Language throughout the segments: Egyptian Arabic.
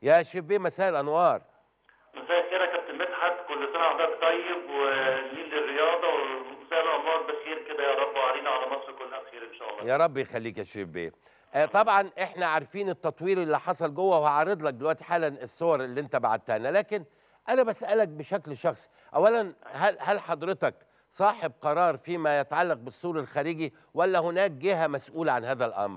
يا شبيه مساء الانوار مساء الخير يا كابتن مدحت كل سنه وحضرتك طيب وليل للرياضه ومساء الانوار بخير كده يا رب وعلينا على مصر كلها بخير ان شاء الله يا رب يخليك يا شبيه آه طبعا احنا عارفين التطوير اللي حصل جوه وهعرض لك دلوقتي حالا الصور اللي انت بعتها لنا لكن انا بسالك بشكل شخصي اولا هل هل حضرتك صاحب قرار فيما يتعلق بالسور الخارجي ولا هناك جهه مسؤوله عن هذا الامر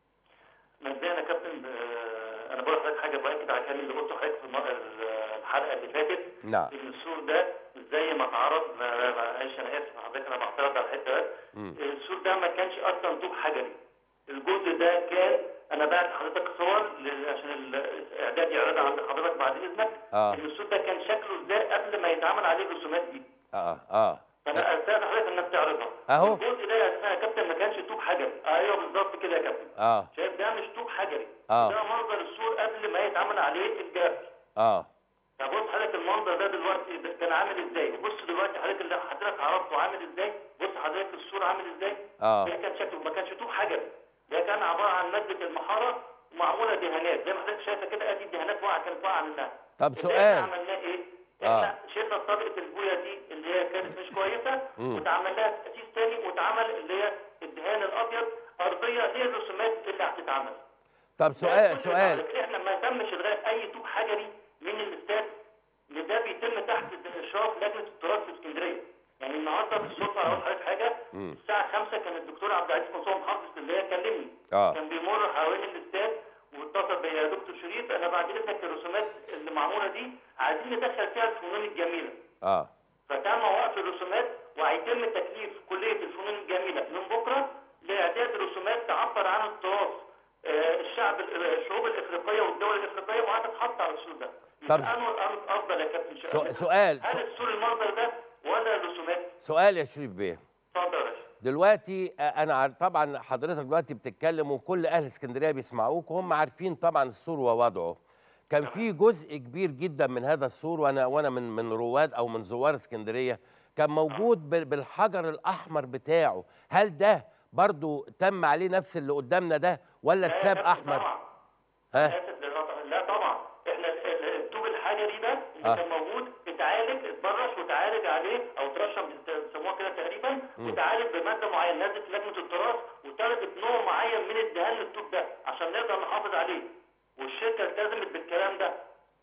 مبدئيا يا كابتن آه، انا بقول لحضرتك حاجه باكد على الكلام اللي قلته حضرتك في الم- الحلقه اللي فاتت نعم ان السور ده زي ما اتعرض ما- ما- معلش انا اسف حضرتك انا بعترض على الحته بس مم. السور ده ما كانش اصلا طوب حجري الجزء ده كان انا بعت حضرتك صور ل- عشان الاعداد يعرضها عند حضرتك بعد اذنك اه ان السور ده كان شكله ازاي قبل ما يتعمل عليه الرسومات دي اه اه فانا استاذن حضرتك انك تعرضها أهو. الجزء ده يا أستاذ يا كابتن ما كانش طوب حجري ايوه بالظبط كده يا كابتن اه شايف ده مش طوب حجري آه. ده منظر السور قبل ما يتعمل عليه الجرح اه فبص حضرتك المنظر ده دلوقتي ده كان عامل ازاي وبص دلوقتي حضرتك اللي حضرتك عرضته عامل ازاي بص حضرتك السور عامل ازاي اه ده كان شكله ما كانش طوب حجري ده كان عباره عن ماده المحاره ومعموله دهانات زي ما حضرتك شايفه كده ادي الدهانات واقعه كانت واقعه منها طب اللي سؤال. احنا عملناه ايه؟ آه. احنا شلنا طبقه البويه دي اللي هي كانت مش كويسه مم. واتعمل لها تاسيس تاني واتعمل اللي هي الدهان الابيض ارضيه هي الرسومات اللي هتتعمل طب ده سؤال كل سؤال ده. احنا ما تمش الغاء اي طوب حجري من الاستاد اللي ده بيتم تحت اشراف لجنه التراث في اسكندريه يعني النهارده بالصدفه اقول لحضرتك حاجه مم. الساعه 5 كان الدكتور عبد العزيز منصور محافظ اسكندريه كلمني اه كان بيمر حوالين الاستاد واتصل بيا يا دكتور شريف انا بعد اذنك الرسومات اللي معموله دي عايزين ندخل فيها الفنون الجميله اه فتم وقف الرسومات وهيتم تكليف كليه الفنون الجميله من بكره لاعداد رسومات تعبر عن التراث آه، الشعب الشعوب الافريقيه والدول الافريقيه وهتتحط على السور ده طب- يبقى انه الامر افضل يا كابتن سو- شريف سؤال هل السور المنظر ده ولا الرسومات؟ سؤال يا شريف بيه اتفضل يا باشا دلوقتي آه، انا عار- طبعا حضرتك دلوقتي بتتكلم وكل اهل اسكندريه بيسمعوك وهم عارفين طبعا السور ووضعه كان في جزء كبير جدا من هذا السور وانا وانا من من رواد او من زوار اسكندريه كان موجود بال- بالحجر الاحمر بتاعه هل ده برضو تم عليه نفس اللي قدامنا ده ولا لا يا اتساب كابتن احمر طبعا ها آسف للقطع. لا طبعا احنا ال- ال- الطوب الحجري ده اللي آه. كان موجود اتعالج اتبرش وتعالج عليه او ترشم بيسموها كده تقريبا وتعالج بماده معينه نزلت لجنه التراث وطلبت نوع معين من الدهان للطوب ده عشان نقدر نحافظ عليه والشركه التزمت بالكلام ده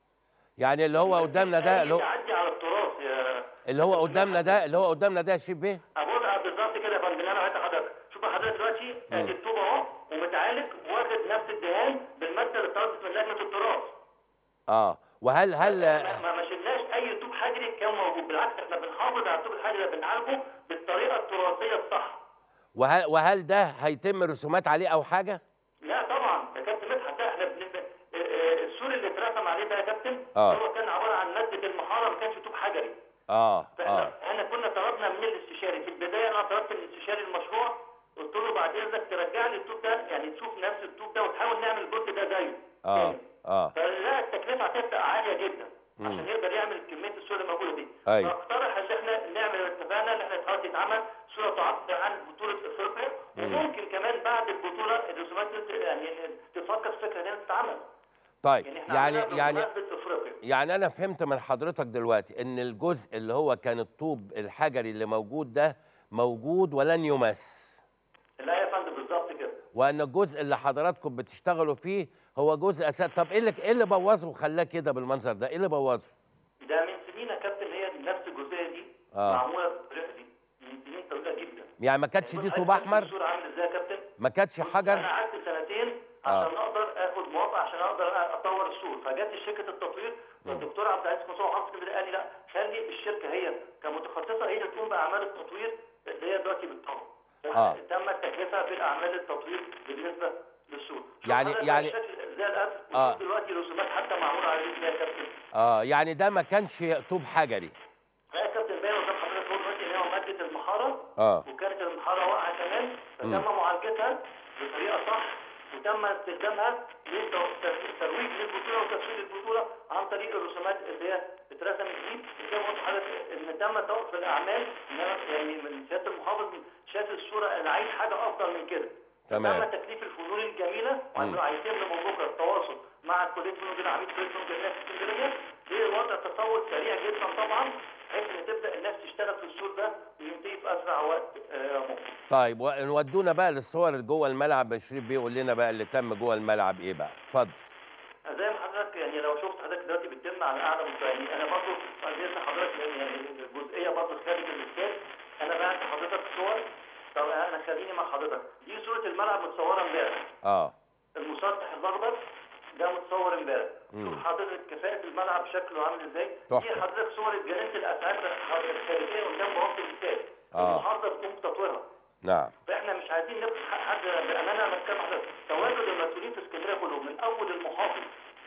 يعني اللي هو قدامنا ده اللي هو يعدي على التراث يا اللي هو قدامنا ده اللي هو قدامنا ده يا شريف بيه ابص بالظبط كده يا فندم انا عايز حضرتك شوف حضرتك دلوقتي ادي الطوب اهو ومتعالج واخد نفس الدهان بالماده اللي طلبت من لجنه التراث اه وهل هل ما ما- ما شلناش اي طوب حجري كان موجود بالعكس احنا بنحافظ على الطوب الحجري ده بنعالجه بالطريقه التراثيه الصح وهل, وهل ده هيتم رسومات عليه او حاجه لا طبعا يا كابتن مدحت احنا بن... آه، آه، السور اللي اترسم عليه ده يا كابتن آه. هو كان عباره عن ماده المحاره ما كانش طوب حجري اه فاحنا اه احنا كنا طلبنا من الاستشاري في البدايه انا طلبت من الاستشاري المشروع قلت له بعد اذنك ترجع لي الطوب ده يعني تشوف نفس الطوب ده وتحاول نعمل الجزء ده زيه اه تاني. اه فلا التكلفه هتبقى عاليه جدا مم. عشان يقدر يعمل كميه الصوره الموجوده دي أيوة. فاقترح ان احنا نعمل اتفقنا ان احنا خلاص يتعمل صوره تعبر عن بطوله افريقيا وممكن كمان بعد البطوله الرسومات دي يعني تفكر في فكره انها تتعمل طيب احنا يعني عندنا يعني بمناسبة افريقيا يعني انا فهمت من حضرتك دلوقتي ان الجزء اللي هو كان الطوب الحجري اللي موجود ده موجود ولن يمس لا يا فندم بالظبط كده وان الجزء اللي حضراتكم بتشتغلوا فيه هو جزء اساسي طب ايه اللي ايه اللي بوظه وخلاه كده بالمنظر ده ايه اللي بوظه ده من سنين يا كابتن هي نفس الجزئيه دي آه. معموله بالطريقه دي من سنين طويله جدا يعني ما كانتش دي طوب احمر الصوره عامل ازاي يا كابتن ما كانتش انا حجر قعدت سنتين آه. عشان اقدر اخد موافقه عشان اقدر اطور السور فجت شركه التطوير فالدكتور عبد العزيز منصور حافظ اسكندريه قال لي لا خلي الشركه هي كمتخصصه هي اللي تقوم باعمال التطوير اللي هي دلوقتي بتطور آه. تم التكلفه بالاعمال التطوير بالنسبه للسور شوف يعني- حضرتك يعني- الشكل زي الاسد آه. وشوف دلوقتي رسومات حتى معموله عليه ازاي يا كابتن اه يعني ده ما كانش طوب حجري لا يا كابتن باين قدام حضرتك هو دلوقتي ان هو ماده المحاره اه وكانت المحاره واقعه كمان فتم معالجتها بطريقه صح وتم استخدامها للترويج للبطوله وتسويق البطوله عن طريق الرسومات اللي هي اترسمت دي زي ما قلت لحضرتك ان تم توقف الاعمال إن أنا يعني من سياده المحافظ شاف الصوره انا عايز حاجه افضل من كده تمام. تم تكليف الفنون الجميله وهيتم من بكره التواصل مع كليه فنون جميله عميد كليه فنون جميله في اسكندريه لوضع تطور سريع جدا طبعا بحيث ان تبدا الناس تشتغل في السور ده وينتهي في اسرع وقت آه، ممكن. طيب ونودونا بقى للصور اللي جوه الملعب يا شريف بيقول لنا بقى اللي تم جوه الملعب ايه بقى اتفضل زي ما حضرتك يعني لو شفت حضرتك دلوقتي بتتم على اعلى مستوى يعني انا برضه عايز حضرتك لان يعني الجزئيه برضه خارج الاستاد انا بعت حضرتك صور طب انا خليني مع حضرتك دي صوره الملعب متصوره امبارح اه المسطح الاخضر ده متصور امبارح مم. شوف حضرتك كفاءه الملعب شكله عامل ازاي تحفة. دي حضرتك صور جريمه الاسعاف الخارجيه قدام بوابه الاستاد آه. المحافظه بتقوم بتطويرها نعم فاحنا مش عايزين نبقى حق حد بامانه انا بتكلم حضرتك تواجد المسؤولين في اسكندريه كلهم من اول المحافظ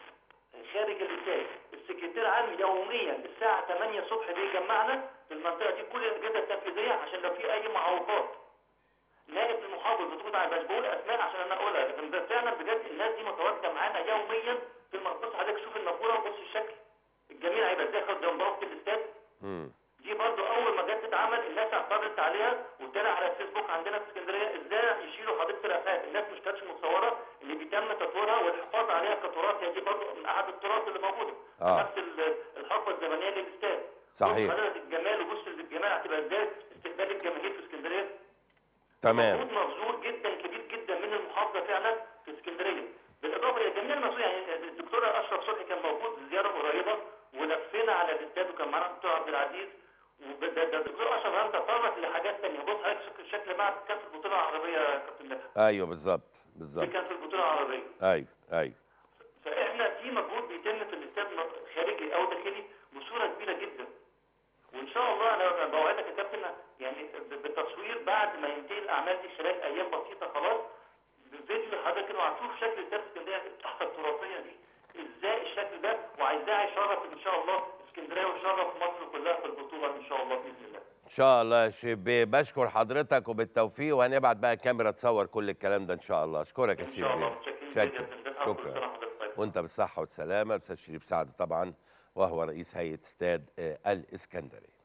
خارج الاستاد السكرتير عام يوميا الساعه 8 الصبح بيجمعنا في المنطقه دي كل الاجهزه التنفيذيه عشان لو في اي معوقات نائب المحافظ بتقول انا مش بقول اسماء عشان انا اقولها لكن ده فعلا بجد الناس دي متواجده معانا يوميا في المنطقه حضرتك شوف النافوره وبص الشكل الجميع هيبقى ازاي خد جنب رابطه الاستاد امم دي برضو اول ما جت تتعمل الناس اعترضت عليها وطلع على الفيسبوك عندنا في اسكندريه ازاي يشيلوا حديقه الافات الناس مش كانتش متصوره اللي بيتم تطويرها والحفاظ عليها كتراث هي دي برضو من احد التراث اللي موجوده آه. نفس ال- الحقبه الزمنيه للاستاد صحيح. بص حضرتك الجمال وبص الجمال هتبقى ازاي استقبال الجماهير في اسكندريه تمام مجهود مبذول جدا كبير جدا من المحافظه فعلا في اسكندريه بالاضافه الى جميع المسؤولين يعني الدكتور اشرف صبحي كان موجود زياره قريبه ولفينا على الاستاد وكان معانا الدكتور عبد العزيز وده ده الدكتور اشرف هم تطرق لحاجات ثانيه بص حضرتك شكل شكل ملعب كان في البطوله العربيه يا كابتن مدحت ايوه بالظبط دي بالظبط كان في البطوله العربيه ايوه ايوه فاحنا في مجهود بيتم في الاستاد خارجي او داخلي بصوره كبيره جدا وان شاء الله انا بوعدك يا كابتن يعني بالتصوير بعد ما ينتهي الاعمال دي خلال ايام بسيطه خلاص بالفيديو حضرتك انه هتشوف شكل استاد اسكندريه التحفه التراثيه دي ازاي الشكل ده وعايزاه يشرف ان شاء الله اسكندريه ويشرف مصر كلها في البطوله ان شاء الله باذن الله ان شاء الله يا شريف بيه بشكر حضرتك وبالتوفيق وهنبعت بقى كاميرا تصور كل الكلام ده ان شاء الله اشكرك يا ان شريف شاء الله بيه متشكرين شكرا جدا كل سنه شكرا وحضرتك طيب وانت بالصحه والسلامه الاستاذ شريف سعد طبعا وهو رئيس هيئه استاد آه، الاسكندريه